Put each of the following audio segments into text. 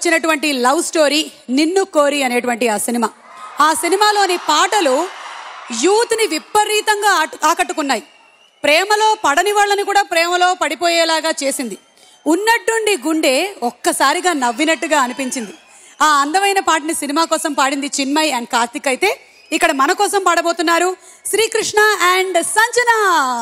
వచ్చినటువంటి love story నిన్ను కోరి అనేటువంటి ఆ సినిమా ఆ సినిమాలోని పాటలు యూత్ని విపరీతంగా ఆట- ఆకట్టుకున్నాయి ప్రేమలో పడని వాళ్ళని కూడా ప్రేమలో పడిపోయేలాగా చేసింది ఉన్నట్టుండి గుండె ఒక్కసారిగా నవ్వినట్టుగా అనిపించింది ఆ అందమైన పాటని సినిమా కోసం పాడింది చిన్మయ్ అండ్ కార్తిక్ అయితే ఇక్కడ మన కోసం పాడబోతున్నారు శ్రీకృష్ణ అండ్ సంజన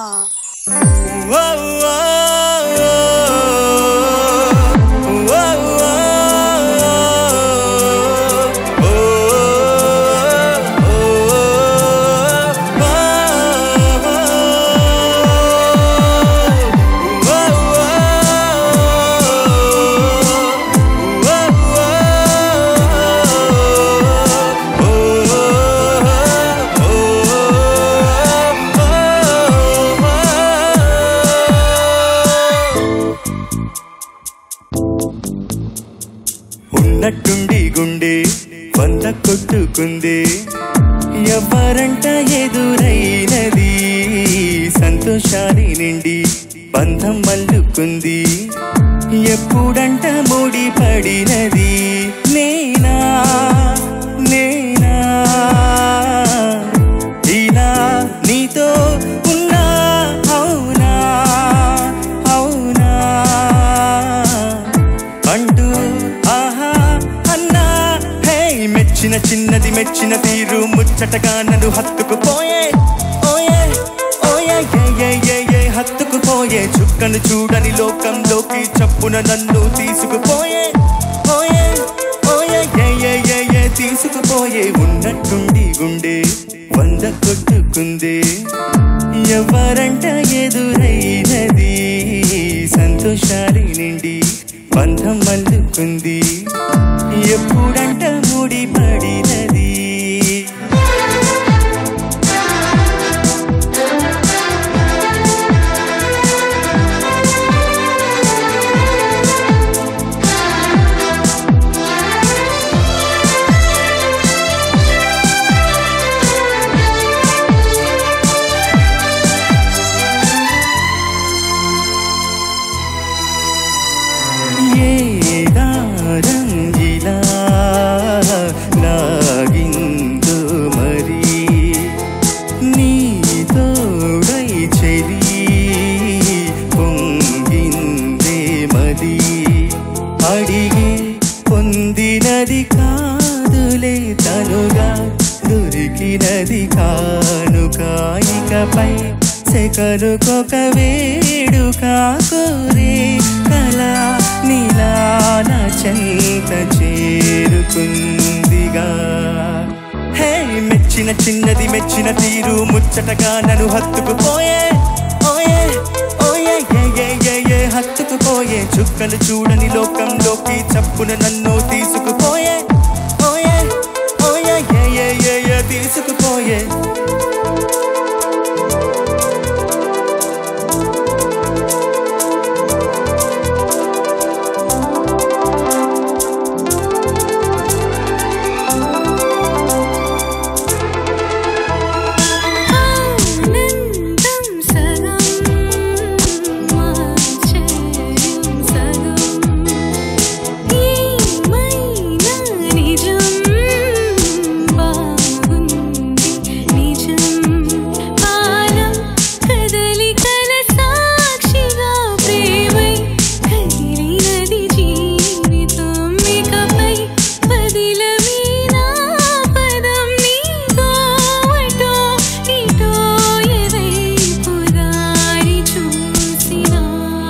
ఉన్నట్టుండి గుండె వంద కొట్టుకుంది ఎవరంట ఎదురైనది సంతోషాన్ని నిండి బంధం మల్లుకుంది ఎప్పుడంట ముడి పడినది నేనా నేనా ఇలా నీతో ఉన్నా అవునా అవునా అంటూ ఆహా అన్నా హే మెచ్చిన చిన్నది మెచ్చిన తీరు ముచ్చటగా నన్ను హత్తుకుపోయే ఓయే ఓయే ఏ ఏ ఏ ఏ హత్తుకుపోయే చుక్కను చూడని లోకంలోకి చప్పున నన్ను తీసుకుపోయే ఓయే ఓయే ఏ ఏ ఏ ఏ తీసుకుపోయే ఉన్నట్టుండి గుండె వంద కొట్టుకుందే ఎవరంట ఎదురైనది సంతోషాలి నిండి బంధం మల్లుకుంది ఎప్పుడంట ముడి పడినది ఏ దారంగిలా లాగిందో మరి నీ తోడై చెలి పొంగిందే మది అడిగి పొందినది కాదులే తనుగా దొరికినది కానుకాయికపై సెకనుకొక వేడుక కోరే కళ నీలాన చెంత చేరుకుందిగా హే మెచ్చిన చిన్నది మెచ్చిన తీరు ముచ్చటగా నన్ను హత్తుకుపోయే ఓయే ఓయే ఏ ఏ ఏ ఏ హత్తుకుపోయే చుక్కలు చూడని లోకంలోకి చప్పున నన్ను తీసుకుపోయే ఓయే ఓయే ఏ ఏ ఏ ఏ తీసుకుపోయే ఆనందం సగం ఆశ్చర్యం సగం ఏమైనా నిజం బాగుంది నిజం కాలం కదలికల సాక్షిగా ప్రేమై కదిలినది జీవితం ఇకపై పదిలమీనా పదం నీతో అటో ఇటో ఎవైపు దారి చూసినా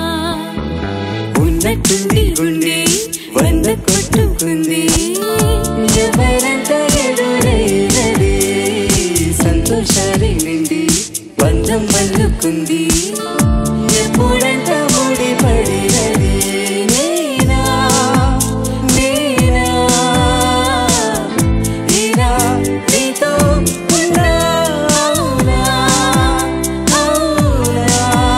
ఉన్నట్టుండి గుండె వంద కొట్టుకుంది ఎవరంత ఎదురైనది సంతోషాలే నిండి బంధం మల్లుకుంది ఎప్పుడంత ముడి పడినది నేనా నేనా ఇలా నీతో ఉన్నా అవునా అవునా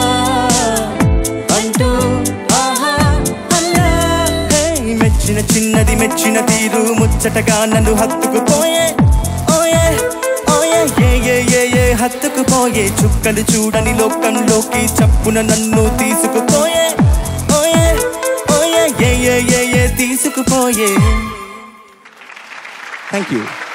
అంటూ ఆహా అన్నా హే, మెచ్చిన చిన్నది మెచ్చిన తీరు ముచ్చటగా నన్ను హత్తుకుపోయే ఓయే ఓయే ఏ ఏ ఏ ఏ హత్తుకుపోయే చుక్కలు చూడని లోకంలోకి చప్పున నన్ను తీసుకుపోయే ఓయే ఓయే ఏ ఏ ఏ ఏ తీసుకుపోయే థ్యాంక్ యూ